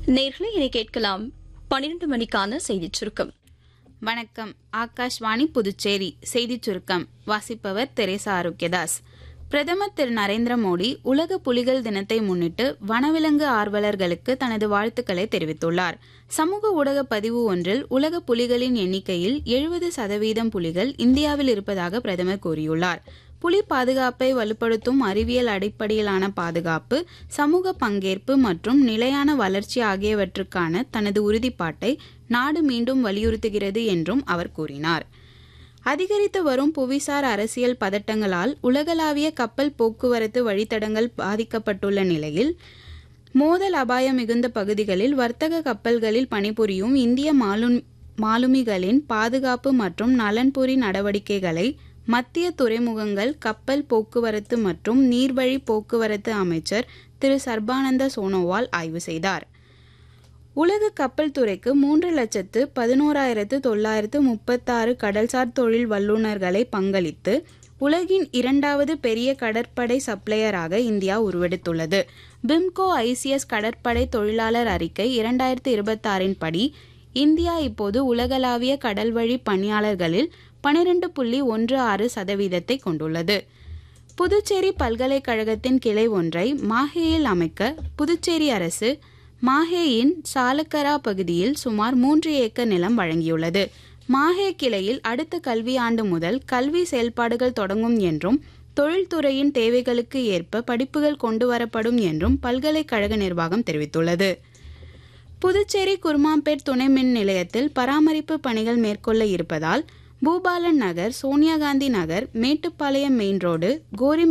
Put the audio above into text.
நேர்களை இனி கேட்கலாம் பன்னிரண்டு மணிக்கான செய்திச் சுருக்கம் வணக்கம் ஆகாஷ்வாணி புதுச்சேரி செய்திச் சுருக்கம் வாசிப்பவர் தெரேசா ஆரோக்கியதாஸ் பிரதமர் திரு நரேந்திர மோடி உலக புலிகள் தினத்தை முன்னிட்டு வனவிலங்கு ஆர்வலர்களுக்கு தனது வாழ்த்துக்களை தெரிவித்துள்ளார் சமூக ஊடக பதிவு ஒன்றில் உலக புலிகளின் எண்ணிக்கையில் எழுபது சதவீதம் புலிகள் இந்தியாவில் இருப்பதாக பிரதமர் கூறியுள்ளார் புலி பாதுகாப்பை வலுப்படுத்தும் அறிவியல் அடிப்படையிலான பாதுகாப்பு சமூக பங்கேற்பு மற்றும் நிலையான வளர்ச்சி ஆகியவற்றுக்கான தனது உறுதிப்பாட்டை நாடு மீண்டும் வலியுறுத்துகிறது என்றும் அவர் கூறினார் அதிகரித்து வரும் புவிசார் அரசியல் பதட்டங்களால் உலகளாவிய கப்பல் போக்குவரத்து வழித்தடங்கள் பாதிக்கப்பட்டுள்ள நிலையில் மோதல் அபாயம் மிகுந்த பகுதிகளில் வர்த்தக கப்பல்களில் பணிபுரியும் இந்திய மாலுமி மாலுமிகளின் பாதுகாப்பு மற்றும் நலன்புரி நடவடிக்கைகளை மத்திய துறைமுகங்கள் கப்பல் போக்குவரத்து மற்றும் நீர்வழி போக்குவரத்து அமைச்சர் திரு சர்பானந்த சோனோவால் ஆய்வு செய்தார் உலக கப்பல் துறைக்கு மூன்று லட்சத்து பதினோராயிரத்து தொள்ளாயிரத்து முப்பத்தாறு கடல்சார் தொழில் வல்லுநர்களை பங்களித்து உலகின் இரண்டாவது பெரிய கடற்படை சப்ளையராக இந்தியா உருவெடுத்துள்ளது பிம்கோ ஐசிஎஸ் கடற்படை தொழிலாளர் அறிக்கை இரண்டாயிரத்து இருபத்தாறின் படி இந்தியா இப்போது உலகளாவிய கடல்வழி பணியாளர்களில் பனிரெண்டு புள்ளி ஒன்று ஆறு சதவீதத்தை கொண்டுள்ளது புதுச்சேரி பல்கலைக்கழகத்தின் கிளை ஒன்றை மாஹேயில் அமைக்க புதுச்சேரி அரசு மாஹேயின் சாலக்கரா பகுதியில் சுமார் மூன்று ஏக்கர் நிலம் வழங்கியுள்ளது மாஹே கிளையில் அடுத்த கல்வியாண்டு முதல் கல்வி செயல்பாடுகள் தொடங்கும் என்றும் தொழில்துறையின் தேவைகளுக்கு ஏற்ப படிப்புகள் கொண்டுவரப்படும் என்றும் பல்கலைக்கழக நிர்வாகம் தெரிவித்துள்ளது புதுச்சேரி குருமாம்பேட் துணை மின் நிலையத்தில் பராமரிப்பு பணிகள் மேற்கொள்ள இருப்பதால் பூபாலன் நகர் சோனியா காந்தி நகர் மேட்டுப்பாளையம் மெயின் ரோடு கோரி